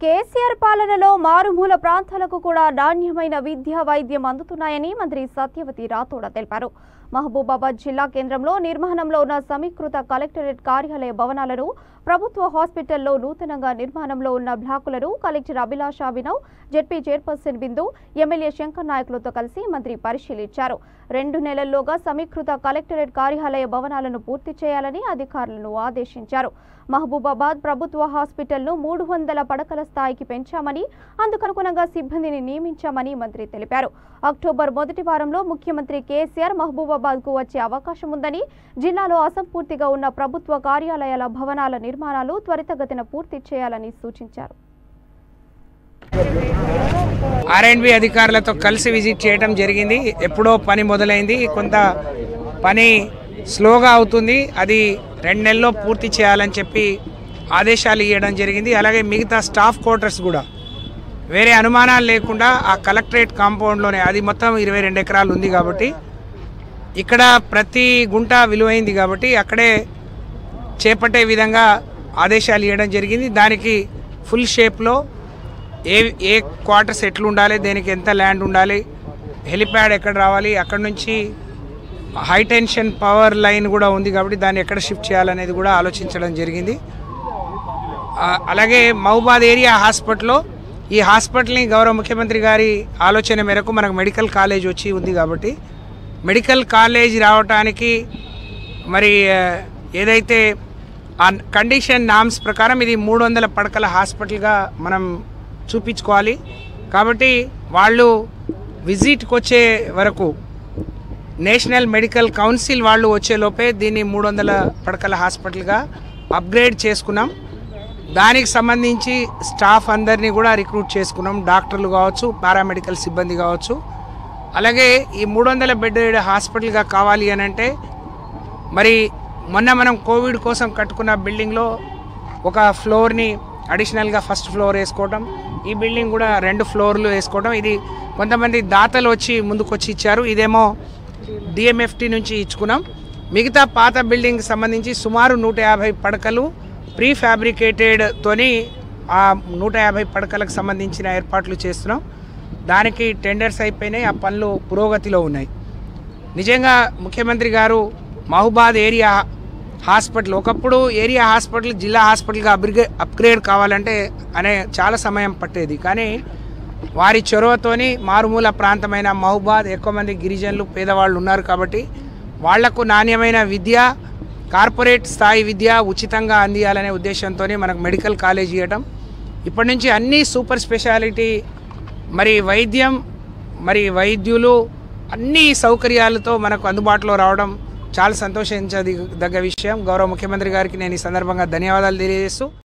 కేసీఆర్ పాలనలో మారుమూల ప్రాంతాలకు కూడా నాణ్యమైన విద్య వైద్యం అందుతున్నాయని మంత్రి సత్యవతి రాథోడ తెలిపారు మహబూబాబాద్ జిల్లా కేంద్రంలో నిర్మాణంలో ఉన్న సమీకృత కలెక్టరేట్ కార్యాలయ భవనాలను ప్రభుత్వ హాస్పిటల్లో నూతనంగా నిర్మాణంలో ఉన్న బ్లాకులను collector Abhilasha Abhinav ZP chairperson Bindu MLA Shankar నాయకులతో కలిసి మంత్రి పరిశీలించారు రెండు నెలల్లోగా సమీకృత కలెక్టరేట్ కార్యాలయ భవనాలను పూర్తి చేయాలని అధికారులను ఆదేశించారు మహబూబాబాద్ ప్రభుత్వ హాస్పిటల్ను మూడు వందల పడకల స్థాయికి పెంచామని అందుకనుగుణంగా సిబ్బందిని నియమించామని మంత్రి తెలిపారు అక్టోబర్ మొదటి వారంలో ముఖ్యమంత్రి కేసీఆర్ మహబూబాబాద్కు వచ్చే అవకాశం ఉందని జిల్లాలో అసంపూర్తిగా ఉన్న ప్రభుత్వ కార్యాలయాల భవనాల నిర్మాణాలు త్వరితగతిన పూర్తి చేయాలని సూచించారు ఆర్ఎండ్బి అధికారులతో కలిసి విజిట్ చేయడం జరిగింది ఎప్పుడో పని మొదలైంది కొంత పని స్లోగా అవుతుంది అది రెండు నెలల్లో పూర్తి చేయాలని చెప్పి ఆదేశాలు ఇవ్వడం జరిగింది అలాగే మిగతా స్టాఫ్ క్వార్టర్స్ కూడా వేరే అనుమానాలు లేకుండా ఆ కలెక్టరేట్ కాంపౌండ్లోనే అది మొత్తం ఇరవై రెండు ఎకరాలు ఉంది కాబట్టి ఇక్కడ ప్రతి గుంట విలువైంది కాబట్టి అక్కడే చేపట్టే విధంగా ఆదేశాలు ఇవ్వడం జరిగింది దానికి ఫుల్ షేప్లో ఏ ఏ క్వార్టర్స్ ఎట్లా ఉండాలి దేనికి ఎంత ల్యాండ్ ఉండాలి హెలిప్యాడ్ ఎక్కడ రావాలి అక్కడ నుంచి హై టెన్షన్ పవర్ లైన్ కూడా ఉంది కాబట్టి దాన్ని ఎక్కడ షిఫ్ట్ చేయాలనేది కూడా ఆలోచించడం జరిగింది ఆ, అలాగే మహబాద్ ఏరియా హాస్పిటల్లో ఈ హాస్పిటల్ని గౌరవ ముఖ్యమంత్రి గారి ఆలోచన మేరకు మనకు మెడికల్ కాలేజ్ వచ్చి ఉంది కాబట్టి మెడికల్ కాలేజ్ రావటానికి మరి ఆ, ఏదైతే ఆ కండిషన్ నామ్స్ ప్రకారం ఇది మూడు వందల పడకల హాస్పిటల్గా మనం చూపించుకోవాలి కాబట్టి వాళ్ళు విజిట్కి వచ్చే వరకు నేషనల్ మెడికల్ కౌన్సిల్ వాళ్ళు వచ్చే లోపే దీన్ని మూడు వందల పడకల హాస్పిటల్గా అప్గ్రేడ్ చేసుకున్నాం దానికి సంబంధించి స్టాఫ్ అందరినీ కూడా రిక్రూట్ చేసుకున్నాం డాక్టర్లు కావచ్చు పారామెడికల్ సిబ్బంది కావచ్చు అలాగే ఈ మూడు వందల బెడ్ హాస్పిటల్గా కావాలి అని అంటే మరి మొన్న మనం కోవిడ్ కోసం కట్టుకున్న బిల్డింగ్లో ఒక ఫ్లోర్ని అడిషనల్గా ఫస్ట్ ఫ్లోర్ వేసుకోవడం ఈ బిల్డింగ్ కూడా రెండు ఫ్లోర్లు వేసుకోవడం ఇది కొంతమంది దాతలు వచ్చి ముందుకొచ్చి ఇచ్చారు ఇదేమో డిఎంఎఫ్టీ నుంచి ఇచ్చుకున్నాం మిగతా పాత బిల్డింగ్ సంబంధించి సుమారు నూట యాభై పడకలు ప్రీ ఫ్యాబ్రికేటెడ్తోని ఆ నూట యాభై పడకలకు సంబంధించిన ఏర్పాట్లు చేస్తున్నాం దానికి టెండర్స్ అయిపోయినాయి ఆ పనులు పురోగతిలో ఉన్నాయి నిజంగా ముఖ్యమంత్రి గారు మహబాద్ ఏరియా హాస్పిటల్ ఒకప్పుడు ఏరియా హాస్పిటల్ జిల్లా హాస్పిటల్గా అప్గ్రే అప్గ్రేడ్ కావాలంటే అనే చాలా సమయం పట్టేది కానీ వారి చొరవతోని మారుమూల ప్రాంతమైన మహబాద్ ఎక్కువ మంది గిరిజనులు పేదవాళ్ళు ఉన్నారు కాబట్టి వాళ్లకు నాణ్యమైన విద్య కార్పొరేట్ స్థాయి విద్య ఉచితంగా అందియాలనే ఉద్దేశంతో మనకు మెడికల్ కాలేజ్ ఇవ్వటం ఇప్పటి నుంచి అన్ని సూపర్ స్పెషాలిటీ మరి వైద్యం మరి వైద్యులు అన్ని సౌకర్యాలతో మనకు అందుబాటులో రావడం చాలా సంతోషించదగ్గ విషయం గౌరవ ముఖ్యమంత్రి గారికి నేను ఈ సందర్భంగా ధన్యవాదాలు తెలియజేస్తూ